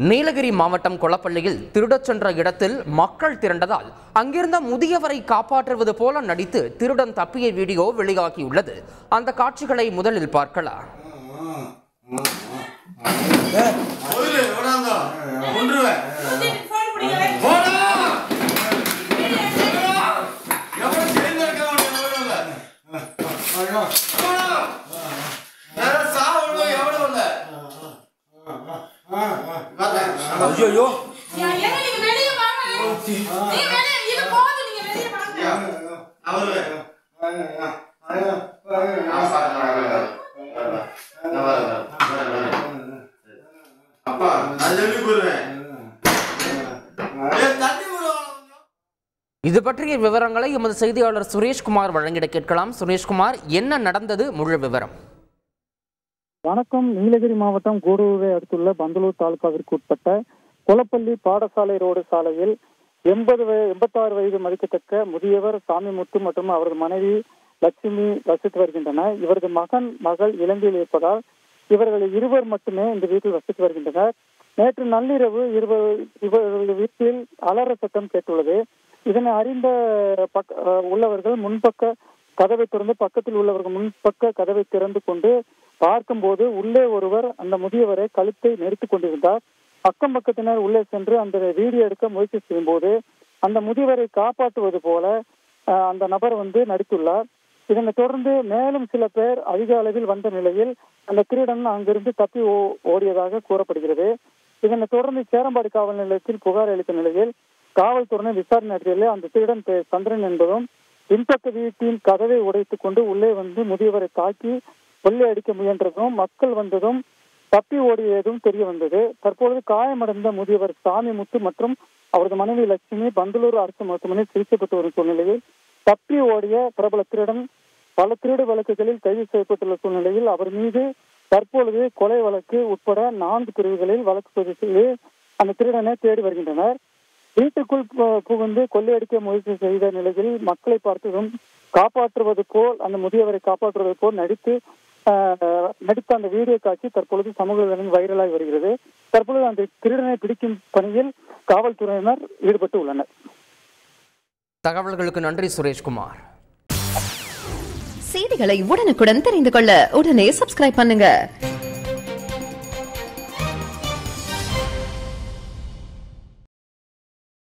நீலகிரி மாவட்டம் கொளப்பள்ளியில் திருடச் சென்ற இடத்தில் மக்கள் திரண்டதால் அங்கிருந்த முதியவரை காப்பாற்றுவது போல நடித்து திருடன் தப்பிய வீடியோ வெளியாகியுள்ளது அந்த காட்சிகளை முதலில் பார்க்கலாம் ஒதுரு, எவனாங்க? கொன்றுவேன். ஃபோன் பிடிக்கல போடா! எவன் சேர்ந்து இருக்கான் அவனை எவனும் இல்ல. போடா! வேற சாவு இல்ல, எவனும் இல்ல. பார்த்தேன். ஐயோ ஏன் ஏங்க நீங்க வெளிய வாங்க நீங்க வெளிய இது போதும் நீங்க வெளிய வாங்க அவரு. நான் பார்க்கிறேன். நான் வரேன். வரேன், வரேன். அப்பா நான் சொல்லி போடுவேன் ஏய், தண்ணி விடுவாங்க இது பற்றிய விவரங்களை எமது செய்தியாளர் சுரேஷ்குமார் வழங்கிட கேட்கலாம் சுரேஷ்குமார் என்ன நடந்தது முழு விவரம் வணக்கம் நீலகிரி மாவட்டம் கூடூரை அடுத்துள்ள பந்தலூர் தாலுகாவிற்கு உட்பட்ட கொலப்பள்ளி பாடசாலை ரோடு சாலையில் எண்பது வய எண்பத்தாறு வயது மதிக்கத்தக்க முதியவர் சாமிமுத்து மற்றும் அவரது மனைவி லட்சுமி வசித்து வருகின்றனர் இவரது மகன் மகள் இலங்கையில் இருப்பதால் இவர்கள் இருவர் மட்டுமே இந்த வீட்டில் வசித்து வருகின்றனர் நேற்று நள்ளிரவு இருவர் இவர்கள் வீட்டில் அலற சத்தம் கேட்டுள்ளது இதனை அறிந்த பக்க அஹ் உள்ளவர்கள் முன்பக்க கதவை திறந்து பக்கத்தில் உள்ளவர்கள் முன்பக்க கதவை திறந்து கொண்டு பார்க்கும்போது உள்ளே ஒருவர் அந்த முதியவரை கழுத்தை நெரித்துக் கொண்டிருந்தார் அக்கம் பக்கத்தினர் உள்ளே சென்று அந்த வீடியோ எடுக்க முயற்சி செய்யும்போது அந்த முதியவரை காப்பாற்றுவது போல அஹ், அந்த நபர் வந்து நடித்துள்ளார் இதனை தொடர்ந்து மேலும் சில பேர் அதிக அளவில் வந்த நிலையில் அந்த திருடன் அங்கிருந்து தப்பி ஓ- ஓடியதாக கூறப்படுகிறது இதனை தொடர்ந்து சேரம்பாடி காவல் நிலையத்தில் புகார் அளித்த நிலையில் காவல்துறையினர் விசாரணை நடத்தியதில் அந்த திருடன் பெயர் சந்திரன் என்பதும் பின்பக்க வீட்டின் கதவை உடைத்துக் கொண்டு உள்ளே வந்து முதியவரை தாக்கி கொள்ளையடிக்க முயன்றதும் மக்கள் வந்ததும் தப்பி ஓடியதும் தெரிய வந்தது தற்பொழுது காயமடைந்த முதியவர் சாமிமுத்து மற்றும் அவரது மனைவி லட்சுமி பந்தலூர் அரசு மருத்துவமனையில் சிகிச்சை பெற்று வரும் சூழ்நிலையில் தப்பி ஓடிய பிரபல திருடன் பல திருடு வழக்குகளில் கைது செய்யப்பட்டுள்ள சூழ்நிலையில் அவர் மீது தற்பொழுது கொலை வழக்கு உட்பட நான்கு பிரிவுகளில் வழக்கு பதிவு செய்து அந்த திருடனை தேடி வருகின்றனர் வீட்டுக்குள் பு- புகுந்து கொள்ளையடிக்க முயற்சி செய்த நிலையில் மக்களை பார்த்ததும் காப்பாற்றுவது போல் அந்த முதியவரை காப்பாற்றுவது போல் நடித்து ஆஹ், நடித்த அந்த வீடியோ காட்சி தற்பொழுது சமூக வலைதளங்களில் வைரலாகி வருகிறது தற்பொழுது அந்த திருடனை பிடிக்கும் பணியில் காவல்துறையினர் ஈடுபட்டு உள்ளனர் தகவல்களுக்கு நன்றி சுரேஷ்குமார் செய்திகளை உடனுக்குடன் தெரிந்து கொள்ள உடனே சப்ஸ்கிரைப் பண்ணுங்க